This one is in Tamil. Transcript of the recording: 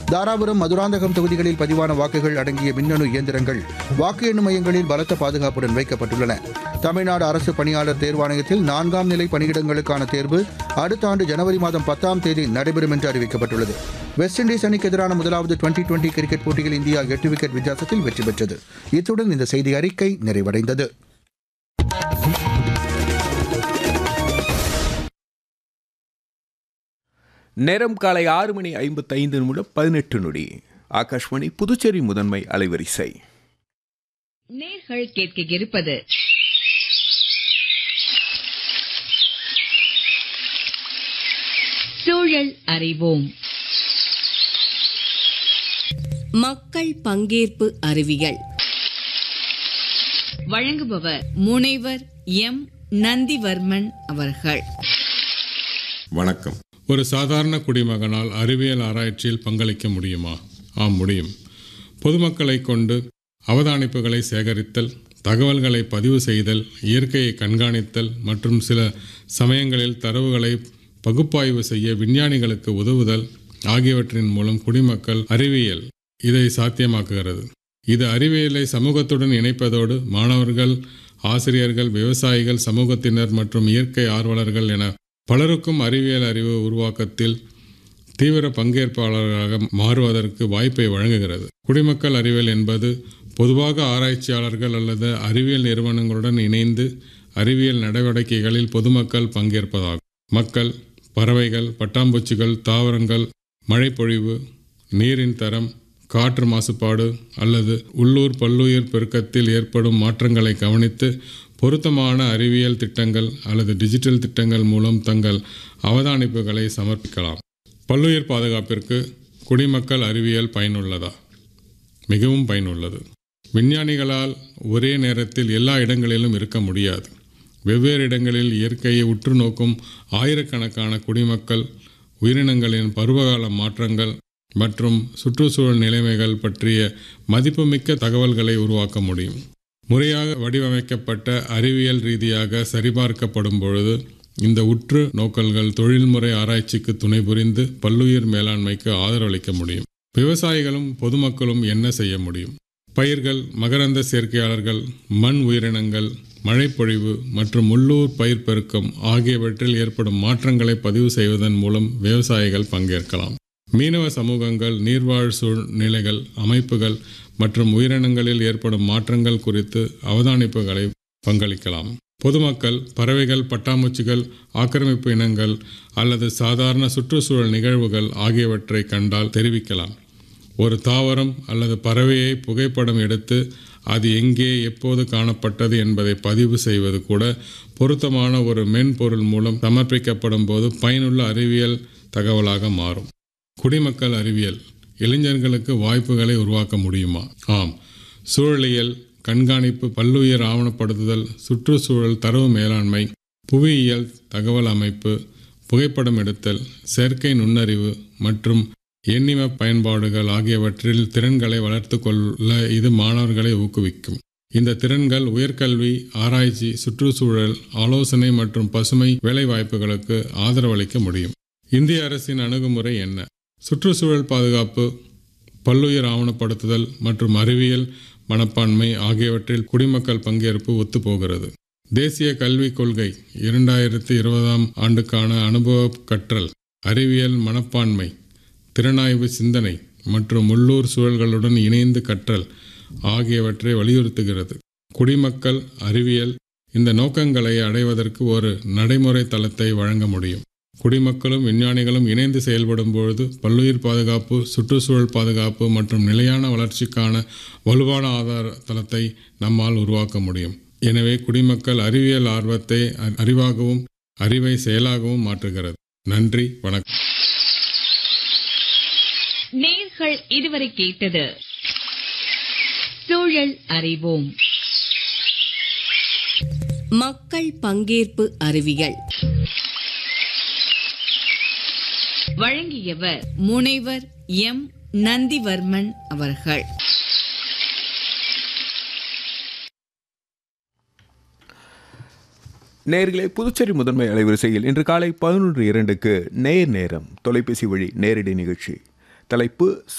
தாராபுரம் மதுராந்தகம் தொகுதிகளில் பதிவான வாக்குகள் அடங்கிய மின்னணு இயந்திரங்கள் வாக்கு எண்ணும் மையங்களில் பலத்த பாதுகாப்புடன் வைக்கப்பட்டுள்ளன தமிழ்நாடு அரசு பணியாளர் தேர்வாணையத்தில் நான்காம் நிலை பணியிடங்களுக்கான தேர்வு அடுத்த ஆண்டு ஜனவரி மாதம் பத்தாம் தேதி நடைபெறும் என்று அறிவிக்கப்பட்டுள்ளது வெஸ்ட் இண்டீஸ் அணிக்கு எதிரான முதலாவது டுவெண்டி டுவெண்டி கிரிக்கெட் போட்டியில் இந்தியா எட்டு விக்கெட் வித்தியாசத்தில் வெற்றி பெற்றது இத்துடன் இந்த செய்தி அறிக்கை நிறைவடைந்தது நேரம் காலை ஆறு மணி ஐம்பத்தைந்து நிமிடம் பதினெட்டு நொடி ஆகாஷ்வாணி புதுச்சேரி முதன்மை அலைவரிசை நேர்கள் கேட்க இருப்பது சூழல் அறிவோம் மக்கள் பங்கேற்பு அறிவியல் வழங்குபவர் முனைவர் எம் நந்திவர்மன் அவர்கள் வணக்கம் ஒரு சாதாரண குடிமகனால் அறிவியல் ஆராய்ச்சியில் பங்களிக்க முடியுமா ஆம் முடியும் பொதுமக்களை கொண்டு அவதானிப்புகளை சேகரித்தல் தகவல்களை பதிவு செய்தல் இயற்கையை கண்காணித்தல் மற்றும் சில சமயங்களில் தரவுகளை பகுப்பாய்வு செய்ய விஞ்ஞானிகளுக்கு உதவுதல் ஆகியவற்றின் மூலம் குடிமக்கள் அறிவியல் இதை சாத்தியமாக்குகிறது இது அறிவியலை சமூகத்துடன் இணைப்பதோடு மாணவர்கள் ஆசிரியர்கள் விவசாயிகள் சமூகத்தினர் மற்றும் இயற்கை ஆர்வலர்கள் என பலருக்கும் அறிவியல் அறிவு உருவாக்கத்தில் தீவிர பங்கேற்பாளர்களாக மாறுவதற்கு வாய்ப்பை வழங்குகிறது குடிமக்கள் அறிவியல் என்பது பொதுவாக ஆராய்ச்சியாளர்கள் அல்லது அறிவியல் நிறுவனங்களுடன் இணைந்து அறிவியல் நடவடிக்கைகளில் பொதுமக்கள் பங்கேற்பதாகும் மக்கள் பறவைகள் பட்டாம்பூச்சிகள் தாவரங்கள் மழைப்பொழிவு நீரின் தரம் காற்று மாசுபாடு அல்லது உள்ளூர் பல்லுயிர் பெருக்கத்தில் ஏற்படும் மாற்றங்களை கவனித்து பொருத்தமான அறிவியல் திட்டங்கள் அல்லது டிஜிட்டல் திட்டங்கள் மூலம் தங்கள் அவதானிப்புகளை சமர்ப்பிக்கலாம் பல்லுயிர் பாதுகாப்பிற்கு குடிமக்கள் அறிவியல் பயனுள்ளதா மிகவும் பயனுள்ளது விஞ்ஞானிகளால் ஒரே நேரத்தில் எல்லா இடங்களிலும் இருக்க முடியாது வெவ்வேறு இடங்களில் இயற்கையை உற்று நோக்கும் ஆயிரக்கணக்கான குடிமக்கள் உயிரினங்களின் பருவகால மாற்றங்கள் மற்றும் சுற்றுச்சூழல் நிலைமைகள் பற்றிய மதிப்புமிக்க தகவல்களை உருவாக்க முடியும் முறையாக வடிவமைக்கப்பட்ட அறிவியல் ரீதியாக சரிபார்க்கப்படும் பொழுது இந்த உற்று நோக்கல்கள் தொழில்முறை ஆராய்ச்சிக்கு துணை புரிந்து பல்லுயிர் மேலாண்மைக்கு ஆதரவளிக்க முடியும் விவசாயிகளும் பொதுமக்களும் என்ன செய்ய முடியும் பயிர்கள் மகரந்த சேர்க்கையாளர்கள் மண் உயிரினங்கள் மழைப்பொழிவு மற்றும் உள்ளூர் பயிர் பெருக்கம் ஆகியவற்றில் ஏற்படும் மாற்றங்களை பதிவு செய்வதன் மூலம் விவசாயிகள் பங்கேற்கலாம் மீனவ சமூகங்கள் நீர்வாழ் சூழ்நிலைகள் அமைப்புகள் மற்றும் உயிரினங்களில் ஏற்படும் மாற்றங்கள் குறித்து அவதானிப்புகளை பங்களிக்கலாம் பொதுமக்கள் பறவைகள் பட்டாம்பூச்சிகள் ஆக்கிரமிப்பு இனங்கள் அல்லது சாதாரண சுற்றுச்சூழல் நிகழ்வுகள் ஆகியவற்றை கண்டால் தெரிவிக்கலாம் ஒரு தாவரம் அல்லது பறவையை புகைப்படம் எடுத்து அது எங்கே எப்போது காணப்பட்டது என்பதை பதிவு செய்வது கூட பொருத்தமான ஒரு மென்பொருள் மூலம் சமர்ப்பிக்கப்படும் போது பயனுள்ள அறிவியல் தகவலாக மாறும் குடிமக்கள் அறிவியல் இளைஞர்களுக்கு வாய்ப்புகளை உருவாக்க முடியுமா ஆம் சூழலியல் கண்காணிப்பு பல்லுயிர் ஆவணப்படுத்துதல் சுற்றுச்சூழல் தரவு மேலாண்மை புவியியல் தகவல் அமைப்பு புகைப்படம் எடுத்தல் செயற்கை நுண்ணறிவு மற்றும் எண்ணிம பயன்பாடுகள் ஆகியவற்றில் திறன்களை வளர்த்து கொள்ள இது மாணவர்களை ஊக்குவிக்கும் இந்த திறன்கள் உயர்கல்வி ஆராய்ச்சி சுற்றுச்சூழல் ஆலோசனை மற்றும் பசுமை வேலைவாய்ப்புகளுக்கு ஆதரவளிக்க முடியும் இந்திய அரசின் அணுகுமுறை என்ன சுற்றுச்சூழல் பாதுகாப்பு பல்லுயிர் ஆவணப்படுத்துதல் மற்றும் அறிவியல் மனப்பான்மை ஆகியவற்றில் குடிமக்கள் பங்கேற்பு ஒத்துப்போகிறது தேசிய கல்விக் கொள்கை இரண்டாயிரத்தி இருபதாம் ஆண்டுக்கான அனுபவ கற்றல் அறிவியல் மனப்பான்மை திறனாய்வு சிந்தனை மற்றும் உள்ளூர் சூழல்களுடன் இணைந்து கற்றல் ஆகியவற்றை வலியுறுத்துகிறது குடிமக்கள் அறிவியல் இந்த நோக்கங்களை அடைவதற்கு ஒரு நடைமுறை தளத்தை வழங்க முடியும் குடிமக்களும் விஞ்ஞானிகளும் இணைந்து செயல்படும் பொழுது பல்லுயிர் பாதுகாப்பு சுற்றுச்சூழல் பாதுகாப்பு மற்றும் நிலையான வளர்ச்சிக்கான வலுவான ஆதார தளத்தை நம்மால் உருவாக்க முடியும் எனவே குடிமக்கள் அறிவியல் ஆர்வத்தை அறிவாகவும் அறிவை செயலாகவும் மாற்றுகிறது நன்றி வணக்கம் நேர்கள் இதுவரை கேட்டது சூழல் அறிவோம் மக்கள் பங்கேற்பு அறிவியல் வழங்கியவர் முனைவர் எம் நந்திவர்மன் அவர்கள் நேர்களே புதுச்சேரி முதன்மை அலைவரிசையில் இன்று காலை பதினொன்று இரண்டுக்கு நேர் நேரம் தொலைபேசி வழி நேரடி நிகழ்ச்சி தலைப்பு